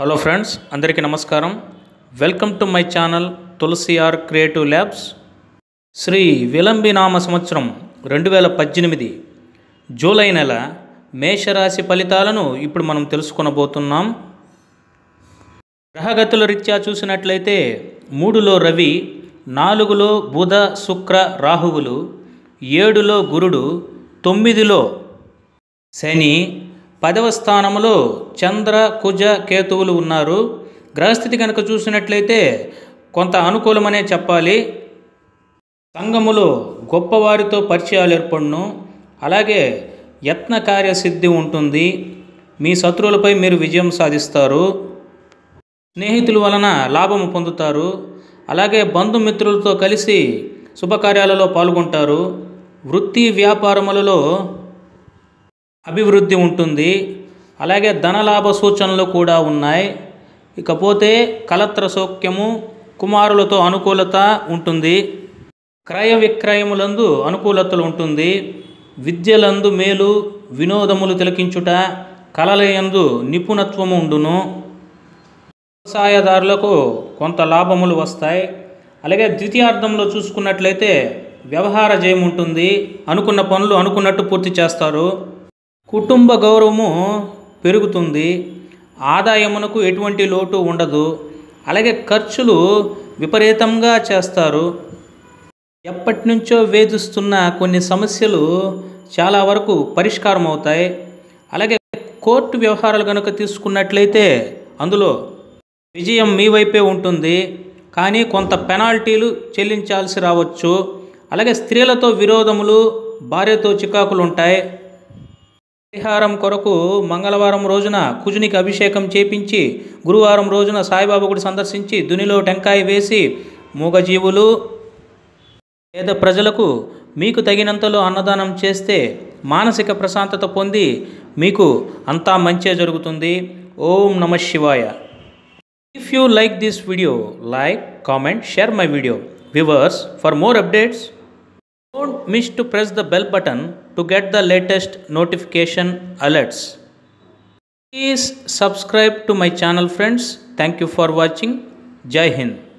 Hello friends అందరికీ నమస్కారం welcome to my channel Tulasi R creative labs Shri విలంబినామ సంవత్సరం రెండు వేల పద్దెనిమిది జూలై నెల మేషరాశి ఫలితాలను ఇప్పుడు మనం తెలుసుకొనబోతున్నాం గ్రహగతుల రీత్యా చూసినట్లయితే మూడులో రవి నాలుగులో బుధ శుక్ర రాహువులు ఏడులో గురుడు తొమ్మిదిలో శని పదవ స్థానంలో చంద్ర కుజ కేతువులు ఉన్నారు గ్రహస్థితి కనుక చూసినట్లయితే కొంత అనుకూలమనే చెప్పాలి సంఘములో గొప్పవారితో పరిచయాలు ఏర్పడును అలాగే యత్న కార్యసిద్ధి ఉంటుంది మీ శత్రువులపై మీరు విజయం సాధిస్తారు స్నేహితుల వలన లాభము పొందుతారు అలాగే బంధుమిత్రులతో కలిసి శుభకార్యాలలో పాల్గొంటారు వృత్తి వ్యాపారములలో అభివృద్ధి ఉంటుంది అలాగే ధనలాభ సూచనలు కూడా ఉన్నాయి ఇకపోతే కలత్ర సౌఖ్యము కుమారులతో అనుకూలత ఉంటుంది క్రయ విక్రయములందు అనుకూలతలు ఉంటుంది విద్యలందు మేలు వినోదములు తిలకించుట కలలయందు నిపుణత్వము ఉండును వ్యవసాయదారులకు కొంత లాభములు వస్తాయి అలాగే ద్వితీయార్థంలో చూసుకున్నట్లయితే వ్యవహార జయం ఉంటుంది అనుకున్న పనులు అనుకున్నట్టు పూర్తి చేస్తారు కుటుంబ గౌరవము పెరుగుతుంది ఆదాయమునకు ఎటువంటి లోటు ఉండదు అలాగే ఖర్చులు విపరీతంగా చేస్తారు ఎప్పటి నుంచో వేధిస్తున్న కొన్ని సమస్యలు చాలా వరకు పరిష్కారం అవుతాయి అలాగే కోర్టు వ్యవహారాలు కనుక తీసుకున్నట్లయితే అందులో విజయం మీ వైపే ఉంటుంది కానీ కొంత పెనాల్టీలు చెల్లించాల్సి రావచ్చు అలాగే స్త్రీలతో విరోధములు భార్యతో చికాకులు ఉంటాయి పరిహారం కొరకు మంగళవారం రోజున కుజునికి అభిషేకం చేపించి గురువారం రోజున సాయిబాబా గుడి సందర్శించి దునిలో టెంకాయ వేసి మూగజీవులు పేద ప్రజలకు మీకు తగినంతలో అన్నదానం చేస్తే మానసిక ప్రశాంతత పొంది మీకు అంతా మంచే జరుగుతుంది ఓం నమ శివాయ if you like this video like comment share my video viewers for more updates Don't miss to press the bell button to get the latest notification alerts. Please subscribe to my channel friends. Thank you for watching. Jai Hind.